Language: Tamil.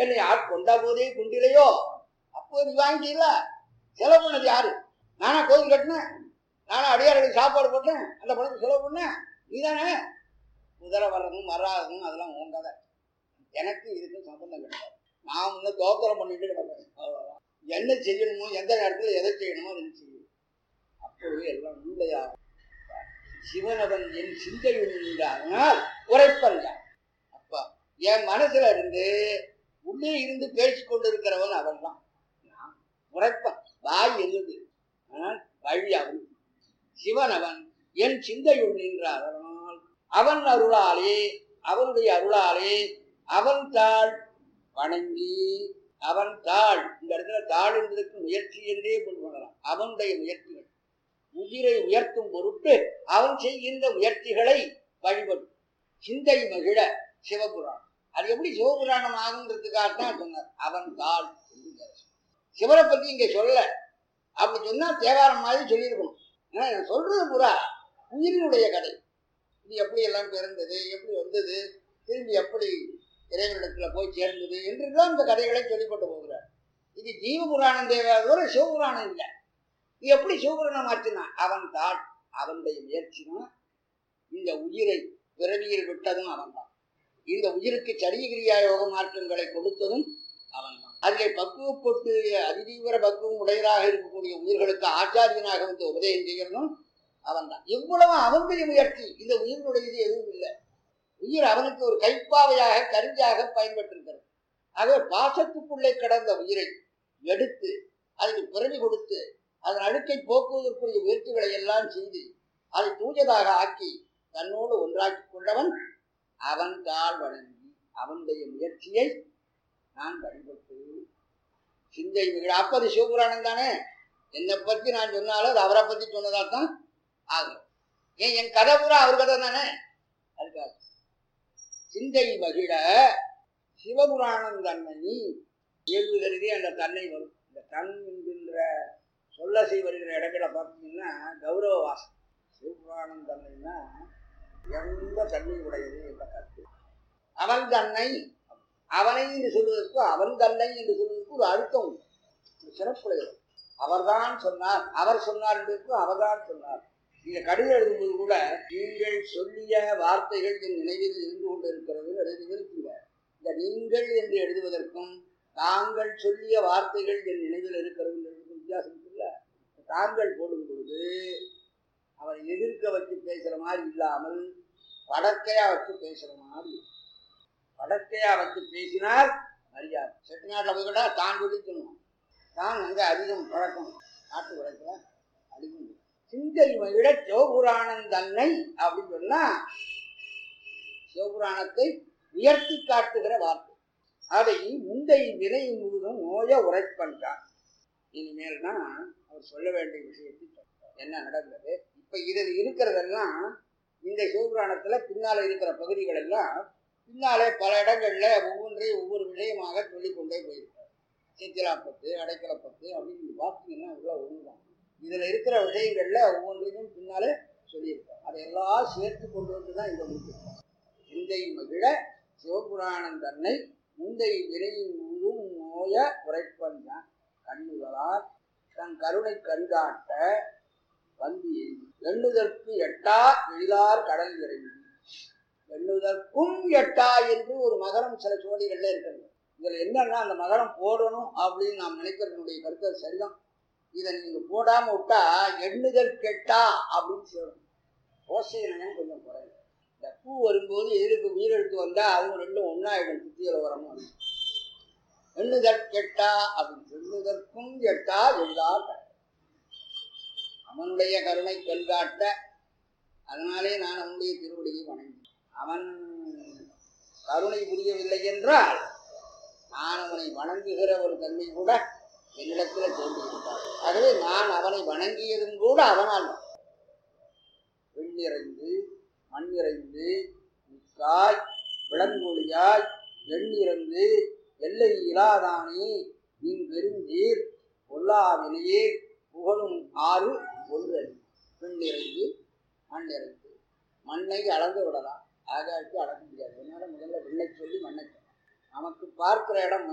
என்னை ஆட்கொண்ட போதே குண்டிலையோ அப்போ நீ வாங்கிட்டீங்கள செலவு பண்ணது யாரு நானா கோயில் கட்டினேன் நானா அடியார்களுக்கு சாப்பாடு போட்டேன் அந்த பணத்தை செலவு பண்ணேன் நீதானே குதிரை வர்றதும் வராததும் அதெல்லாம் உன் கதை எனக்கு இதுக்கும் சம்பந்தம் கிடையாது நான் முன்ன தோத்திரம் பண்ணிட்டு கிடப்பேன் அவ்வளவுதான். என்ன செய்யணுமோ எந்த நேரத்தில் எதை செய்யணுமோ அதை செய்யும் அப்போது எல்லாம் உண்மையா சிவனவன் என் சிந்தையுள்ள அதனால் உரைப்பல்ல அப்பா என் மனசுல இருந்து உள்ளே இருந்து பேசிக் கொண்டிருக்கிறவன் அவன் தான் உரைப்பன் வாய் என்னது ஆனால் வழி அவன் சிவன் அவன் என் சிந்தையுள் நின்ற அதனால் அவன் அருளாலே அவனுடைய அருளாலே அவன் தாள் வணங்கி அவன் தாள் இந்த இடத்துல தாள் என்பதற்கு முயற்சி என்றே கொண்டு வரலாம் அவனுடைய முயற்சிகள் உயிரை உயர்த்தும் பொருட்டு அவன் செய்கின்ற முயற்சிகளை வழிபடும் சிந்தை மகிழ சிவபுராணம் அது எப்படி சிவபுராணம் ஆகுன்றதுக்காக தான் சொன்னார் அவன் தாள் என்று சொன்னார். சிவனை பத்தி இங்க சொல்ல அப்படி சொன்னா தேவாரம் மாதிரி சொல்லியிருக்கணும் ஏன்னா நான் சொல்றது புறா உயிரினுடைய கதை இது எப்படி எல்லாம் பிறந்தது எப்படி வந்தது திரும்பி எப்படி இறைவனிடத்துல போய் சேர்ந்தது என்றுதான் இந்த கதைகளை சொல்லிக்கொண்டு போகிறார் இது ஜீவபுராணம் தேவையாதோட சிவபுராணம் இல்லை இது எப்படி சிவபுராணம் ஆச்சுன்னா அவன் தான் அவனுடைய முயற்சினா இந்த உயிரை பிறவியில் விட்டதும் அவன்தான் இந்த உயிருக்கு சரியகிரியா யோக மாற்றங்களை கொடுத்ததும் அவன்தான் அதிலே பக்குவப்பட்டு அதிதீவிர பக்குவம் உடையதாக இருக்கக்கூடிய உயிர்களுக்கு ஆச்சாரியனாக வந்து உபதேசம் செய்கிறதும் அவன்தான் இவ்வளவு அவனுடைய முயற்சி இந்த உயிரினுடையது எதுவும் இல்லை உயிர் அவனுக்கு ஒரு கைப்பாவையாக கருவியாக பயன்பட்டிருக்கிறது ஆகவே பாசத்துக்குள்ளே கிடந்த உயிரை எடுத்து அதுக்கு பிறவி கொடுத்து அதன் அழுக்கை போக்குவதற்குரிய முயற்சிகளை எல்லாம் செய்து அதை தூயதாக ஆக்கி தன்னோடு ஒன்றாக்கி கொண்டவன் அவன் தாழ் வணங்கி அவனுடைய முயற்சியை நான் வழிபட்டு சிந்தை மிக அப்பது சிவபுராணம் தானே என்னை பத்தி நான் சொன்னாலும் அது அவரை பத்தி சொன்னதா தான் ஆகும் ஏன் என் கதை பூரா அவர் கதை தானே அதுக்காக சிந்தை மகிழ சிவபுராணம் தன்னை இயல்பு கருதி அந்த தன்னை வரும் இந்த தன் என்கின்ற சொல்லசை வருகிற இடங்களை பார்த்தீங்கன்னா கௌரவ வாசம் சிவபுராணம் தன்னைன்னா எந்த தன்மை உடையது என்ற கருத்து அவன் தன்னை அவனை என்று சொல்வதற்கு அவன் தன்னை என்று சொல்வதற்கு ஒரு அர்த்தம் உண்டு ஒரு சிறப்புடையது அவர்தான் சொன்னார் அவர் சொன்னார் என்பதற்கு அவர்தான் சொன்னார் நீங்க கடிதம் எழுதும்போது கூட நீங்கள் சொல்லிய வார்த்தைகள் என் நினைவில் இருந்து கொண்டு இருக்கிறது எழுதி இருக்கீங்க இந்த நீங்கள் என்று எழுதுவதற்கும் தாங்கள் சொல்லிய வார்த்தைகள் என் நினைவில் இருக்கிறது என்பதற்கும் வித்தியாசம் இருக்குல்ல தாங்கள் போடும் பொழுது அவரை எதிர்க்க வச்சு பேசுற மாதிரி இல்லாமல் படக்கையா வச்சு பேசுற மாதிரி படக்கையா வச்சு பேசினால் மரியாதை செட்டிநாட்டில் போய் கூட தான் சொல்லி சொல்லணும் தான் அங்கே அதிகம் பழக்கம் நாட்டு வழக்கில் அதிகம் சிந்தை மகிழ சிவபுராணம் தன்னை அப்படின்னு சொன்னா சிவபுராணத்தை உயர்த்தி காட்டுகிற வார்த்தை அதை முந்தை வினை முழுதும் நோய உரைப்பன்றார் இனிமேல் தான் அவர் சொல்ல வேண்டிய விஷயத்தை சொல்றார். என்ன நடந்தது இப்ப இதில் இருக்கிறதெல்லாம் இந்த சிவபுராணத்துல பின்னால இருக்கிற பகுதிகள் எல்லாம் பின்னாலே பல இடங்கள்ல ஒவ்வொன்றையும் ஒவ்வொரு விஷயமாக சொல்லிக் கொண்டே போயிருக்கார் சித்திலாப்பத்து அடைக்கலப்பத்து அப்படின்னு நீங்க பார்த்தீங்கன்னா உள்ள ஒண்ணுதான் இதுல இருக்கிற விஷயங்கள்ல ஒவ்வொன்றையும் பின்னாலே சொல்லியிருக்கார் அதையெல்லாம் சேர்த்து கொண்டு வந்து தான் இங்க முடிச்சிருக்கார் சிந்தை மகிழ சிவபுராணம் தன்னை முந்தை வினையின் முழும் நோய உரைப்பந்தான் கண்ணுகளால் தன் கருணை கண்காட்ட வந்து எய்தி. எண்ணுதற்கு எட்டா எழிலார் கடல் இறங்கி எண்ணுதற்கும் எட்டா என்று ஒரு மகரம் சில சோழிகள்ல இருக்கிறது இதுல என்னன்னா அந்த மகரம் போடணும் அப்படின்னு நாம் நினைக்கிறதுனுடைய கருத்து அது சரிதான் இதை நீங்க போடாம விட்டா எண்ணுதல் கெட்டா அப்படின்னு சொல்லணும் ஓசையினம் கொஞ்சம் குறையும் இந்த பூ வரும்போது எதிர்க்கு உயிரெழுத்து வந்தா அவங்க ரெண்டும் ஒன்னாயிடும் சுத்தியில் வரணும் எண்ணுதற் கெட்டா அப்படின்னு எண்ணுதற்கும் எட்டா எல்லா அவனுடைய கருணை கண்காட்ட அதனாலே நான் அவனுடைய திருவடியை வணங்கி அவன் கருணை புரியவில்லை என்றால் நான் அவனை வணங்குகிற ஒரு தன்மை கூட என்னிடத்தில் தோன்றியிருக்கார் ஆகவே நான் அவனை வணங்கியதும் கூட அவனால் தான். வெண்ணிறைந்து மண்ணிறைந்து மிக்காய் விளங்கொழியாய் எண்ணிறந்து எல்லை இலாதானே நின் பெருந்தீர் பொல்லாவினையே புகழும் ஆறு ஒன்று பெண்ணிறைந்து மண்ணிறைந்து மண்ணை அளந்து விடலாம் ஆகாய்க்கு அளக்க முடியாது அதனால முதல்ல விண்ணை சொல்லி மண்ணை சொல்லலாம். நமக்கு பார்க்கிற இடம்